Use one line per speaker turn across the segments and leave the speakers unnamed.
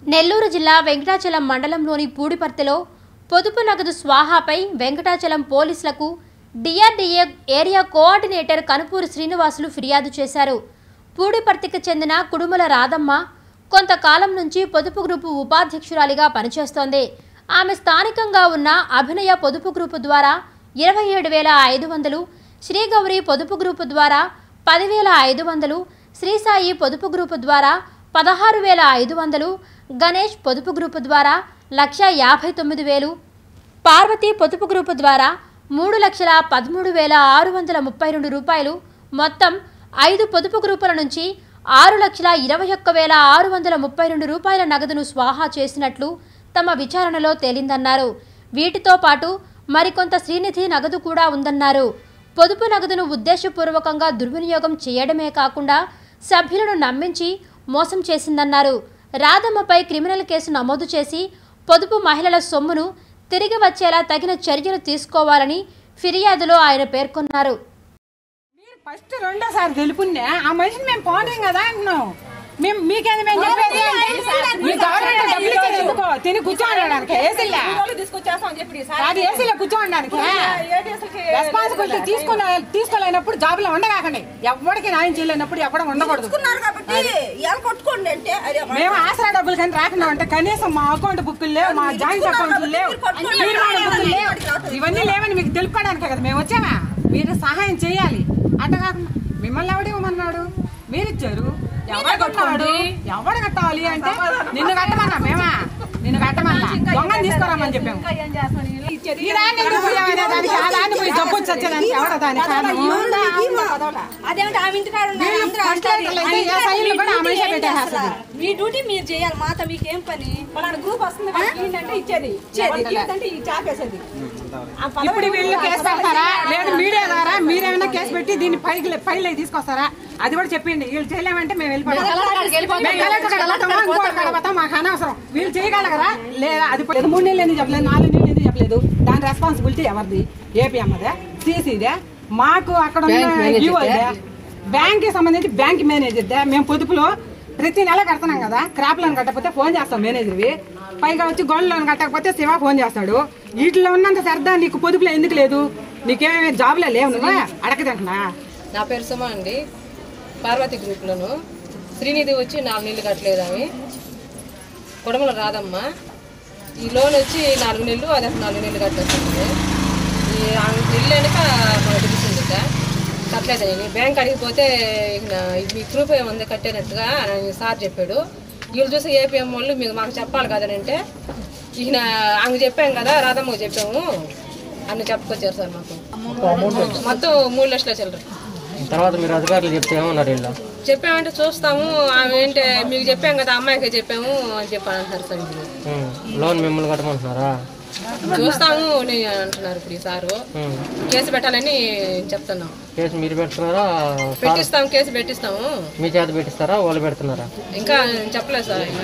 నెల్లూరు జిల్లా వెంకటాచలం మండలంలోని పూడిపర్తిలో పొదుపు నగదు స్వాహాపై వెంకటాచలం పోలీసులకు DRDA area coordinator Kanupuri Srinivasulu ఫిర్యాదు చేశారు పూడిపర్తికి చెందిన కుడుమల రాధమ్మ కొంతకాలం నుంచి పొదుపు గ్రూపు ఉపాధ్యక్షురాలిగా పనిచేస్తోంది ఆమె స్థానికంగా ఉన్న అభినయ పొదుపు గ్రూపు ద్వారా ఇరవై ఏడు వేల ఐదు వందలు శ్రీగౌరి పొదుపు గ్రూపు ద్వారా పదివేల ఐదు వందలు శ్రీసాయి పొదుపు గ్రూపు ద్వారా పదహారు వేల ఐదు వందలు గణేష్ పొదుపు గ్రూపు ద్వారా లక్ష యాభై తొమ్మిది వేలు పార్వతి పొదుపు గ్రూపు ద్వారా మూడు లక్షల పదమూడు వేల ఆరు వందల ముప్పై రెండు రూపాయలు మొత్తం ఐదు పొదుపు గ్రూపుల నుంచి ఆరు లక్షల ఇరవై ఒక్క వేల ఆరు వందల ముప్పై రెండు రూపాయల నగదును స్వాహా చేసినట్లు తమ విచారణలో తేలిందన్నారు వీటితో పాటు మరికొంత శ్రీనిధి నగదు కూడా ఉందన్నారు పొదుపు నగదును ఉద్దేశపూర్వకంగా దుర్వినియోగం చేయడమే కాకుండా సభ్యులను నమ్మించి మోసం చేసిందన్నారు రాధమ్మపై క్రిమినల్ కేసు నమోదు చేసి పొదుపు మహిళల సొమ్మును తిరిగి వచ్చేలా తగిన చర్యలు తీసుకోవాలని ఫిర్యాదులో ఆయన పేర్కొన్నారు
మీరు ఫస్ట్ రెండోసారి తెలుపునే ఆ మనిషిని మేము పోనేం కదా అంటున్నాం మేము మీకేంది మేము చెప్పేది మీ గవర్నమెంట్ డబ్బులు ఇచ్చేది ఎందుకో తిని కూర్చోడానికి ఏసీలో అది ఏసీలో కూర్చోడానికి రెస్పాన్సిబిలిటీ తీసుకున్న తీసుకోలేనప్పుడు జాబ్ లో ఉండగాకండి ఎవరికి న్యాయం చేయలేనప్పుడు ఎక్కడ ఉండకూడదు
తీసుకున్నారు కాబట్టి ఎలా కొట్టుకోండి అంటే అది
మేము ఆసరా డబ్బులు కానీ రాకుండా ఉంటే కనీసం మా అకౌంట్ బుక్కులు లేవు మా జాయింట్ అకౌంట్లు లేవు తీర్మాన బుక్కులు లేవు ఇవన్నీ లేవని మీకు తెలుపుకోవడానికే కదా మేము వచ్చామా మీరు సహాయం చేయాలి అట్ట కాకుండా మిమ్మల్ని ఎవడు ఇవ్వమన్నాడు మీరు ఇచ్చారు ఎవరు కట్టాడు ఎవరు కట్టాలి అంటే నిన్ను కట్టమన్నా మేమా నిన్ను కట్టమన్నా దొంగని తీసుకురామని చెప్పాము ఈ దాన్ని ఎందుకు పోయావనే దానికి ఆ దాన్ని పోయి జబ్బు వచ్చి వచ్చేదానికి ఎవడ దానికి కారణం?
అదేమిటి ఆమె ఇంటికాడ ఉన్నారు,
వీళ్ళు
అందరూ
ఫస్ట్
అంటారు.
అయితే ఏ సైన్లు కూడా ఆ మనిషే పెట్టేసేస్తుంది.
మీ డ్యూటీ మీరు చేయాలి మాత మీకేం పని
పలానా గ్రూప్ వస్తుంది అంటే ఇచ్చేది అంటే ఈ చాపేసేది
ఇప్పుడు వీళ్ళు కేసు పెడతారా లేదు మీడియా ద్వారా మీరేమైనా కేసు పెట్టి దీన్ని పైకి పైలు తీసుకొస్తారా అది కూడా చెప్పిండి వీళ్ళు చేయలేమంటే మేము వెళ్ళిపోతాం మేము కలెక్టర్ కాడికి పోతామా, ఇంకోటి కాడికి పోతాం, మాకు అనవసరం వీళ్ళు చేయగలగరా లేదా అది పోయి- మూడు నెలలు ఎందుకు చెప్పలేదు నాలుగు నెలలు ఎందుకు చెప్పలేదు దాని రెస్పాన్సిబిలిటీ ఎవరిది ఏపీ అమ్మదే సీసీదే మాకు అక్కడ బ్యాంక్ కి సంబంధించి బ్యాంక్ మేనేజర్దే మేము పొదుపులో ప్రతి నెల కడుతున్నాం కదా క్రాప్ లోన్ కట్టకపోతే ఫోన్ చేస్తాం మేనేజర్వి పైగా వచ్చి గోల్డ్ లోన్ కట్టకపోతే శివ ఫోన్ చేస్తాడు వీటిలో ఉన్నంత సరదా నీకు పొదుపులో ఎందుకు లేదు నీకేమేమి జాబ్లో లేవు నువ్వు అడగదంటున్నా
నా పేరు సుమ అండి పార్వతి గ్రూప్లోను శ్రీనిధి వచ్చి నాలుగు నెలలు కట్టలేదు ఆమె కుడమల రాదమ్మ ఈ లోన్ వచ్చి నాలుగు నెలలు అది ఒక నాలుగు నెలలు కట్టేస్తుంది ఈ ఆమె నెల్లు వెనక మనకు తెలిసింది ఇక కట్టలేదని బ్యాంక్ అడిగిపోతే ఇక ఇది మీ ప్రూఫ్ ఏముంది కట్టేనట్టుగా అని సార్ చెప్పాడు వీళ్ళు చూసి ఏపీఎం వాళ్ళు మీకు మాకు చెప్పాలి కదని అంటే ఈయన ఆమె చెప్పాం కదా రాధమ్మకు చెప్పాము అన్ని చెప్పుకొచ్చారు సార్ మాకు మొత్తం మూడు లక్షల చిల్లర
తర్వాత మీరు అధికారులు చెప్తే ఏమన్నారు వీళ్ళు
చెప్పామంటే చూస్తాము ఆమె ఏంటి మీకు చెప్పాం కదా అమ్మాయికి చెప్పాము అని చెప్పి అంటున్నారు సార్ ఇప్పుడు
ఉమ్, లోన్ మిమ్మల్ని కట్టమంటున్నారా
చూస్తాము అని అంటున్నారు ఇప్పుడు ఈ సారు
ఉమ్,
కేసు పెట్టాలని చెప్తున్నాం
కేసు మీరు పెడుతున్నారా సార్
పెట్టిస్తాం కేసు పెట్టిస్తాము
మీ చేత పెట్టిస్తారా వాళ్ళు పెడుతున్నారా
ఇంకా చెప్పలేదు సార్ ఇంకా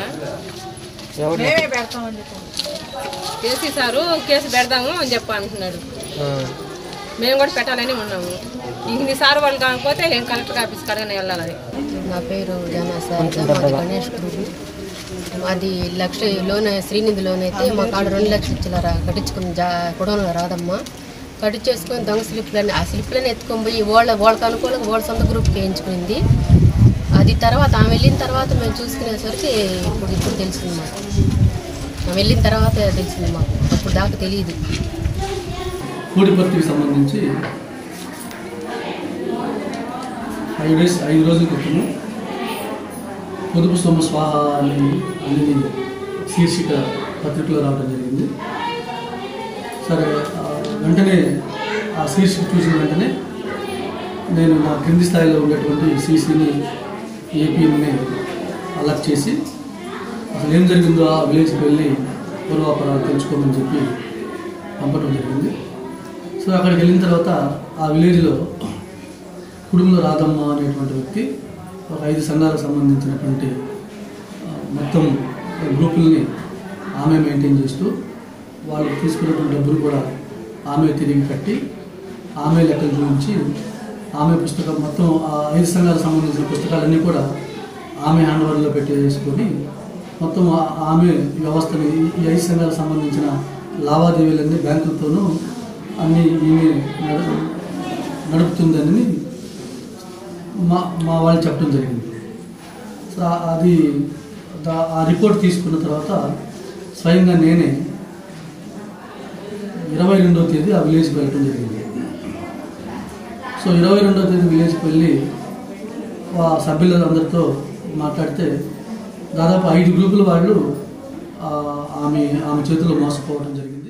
ఎవరు
కేసీ సారు కేసు పెడదాము అని చెప్పి అంటున్నాడు
ఉమ్,
మేము కూడా పెట్టాలని ఉన్నాము ఇంక సార్ వాళ్ళు కాకపోతే ఏం కలెక్టర్ ఆఫీస్ కడగానే వెళ్ళాలి
నా పేరు జానా సార్ మాది గణేష్ గురు మాది లక్ష లోన్ శ్రీనిధి లోన్ అయితే మా కాడ రెండు లక్షలు ఇచ్చినారా కట్టించుకుని జా కుడంలో రాదమ్మ కట్టించేసుకొని దొంగ స్లిప్లని ఆ స్లిప్లని ఎత్తుకొని పోయి వాళ్ళ వాళ్ళకి అనుకూలంగా వాళ్ళ సొంత గ్రూప్కి వేయించుకుంది అది తర్వాత ఆమె వెళ్ళిన తర్వాత మేము చూసుకునేసరికి ఇప్పుడు ఇప్పుడు తెలిసింది మాకు ఆమె వెళ్ళిన తర్వాత తెలిసింది మాకు అప్పుడు దాకా తెలియదు
కోడిపర్తికి సంబంధించి ఐదు డేస్ ఐదు రోజుల క్రితము పొదుపు సొమ్ము స్వాహ అని అనేది శీర్షిక పత్రికలో రావడం జరిగింది సరే ఆ, వెంటనే ఆ శీర్షిక చూసిన వెంటనే నేను నా క్రింది స్థాయిలో ఉండేటువంటి సీసీని ఏపీని అలర్ట్ చేసి అసలు ఏం జరిగిందో ఆ విలేజ్కి వెళ్ళి పూర్వాపరాలు తెలుసుకోమని చెప్పి పంపడం జరిగింది సో అక్కడికి వెళ్ళిన తర్వాత ఆ విలేజ్లో కుటుంబంలో రాధమ్మ అనేటువంటి వ్యక్తి ఒక ఐదు సంఘాలకు సంబంధించినటువంటి ఆ, మొత్తం గ్రూపుల్ని ఆమె మెయింటైన్ చేస్తూ వాళ్ళు తీసుకున్నటువంటి డబ్బులు కూడా ఆమె తిరిగి కట్టి ఆమె లెక్కలు చూపించి ఆమె పుస్తకం మొత్తం ఆ ఐదు సంఘాలకు సంబంధించిన పుస్తకాలన్నీ కూడా ఆమె హ్యాండ్ ఓవర్లో పెట్టేసుకొని మొత్తం ఆ- ఆమె వ్యవస్థని ఈ ఐదు సంఘాలకు సంబంధించిన లావాదేవీలన్నీ బ్యాంకులతోనూ అన్నీ ఈమె నడు- నడుపుతుందని మా మా వాళ్ళు చెప్పడం జరిగింది సో ఆ- అది దా- ఆ రిపోర్ట్ తీసుకున్న తర్వాత స్వయంగా నేనే ఇరవై రెండవ తేదీ ఆ విలేజ్కి వెళ్ళడం జరిగింది సో ఇరవై రెండవ తేదీ విలేజ్కి వెళ్ళి ఆ సభ్యులందరితో మాట్లాడితే దాదాపు ఐదు గ్రూపుల వాళ్ళు ఆ, ఆమె ఆమె చేతిలో మోసపోవడం జరిగింది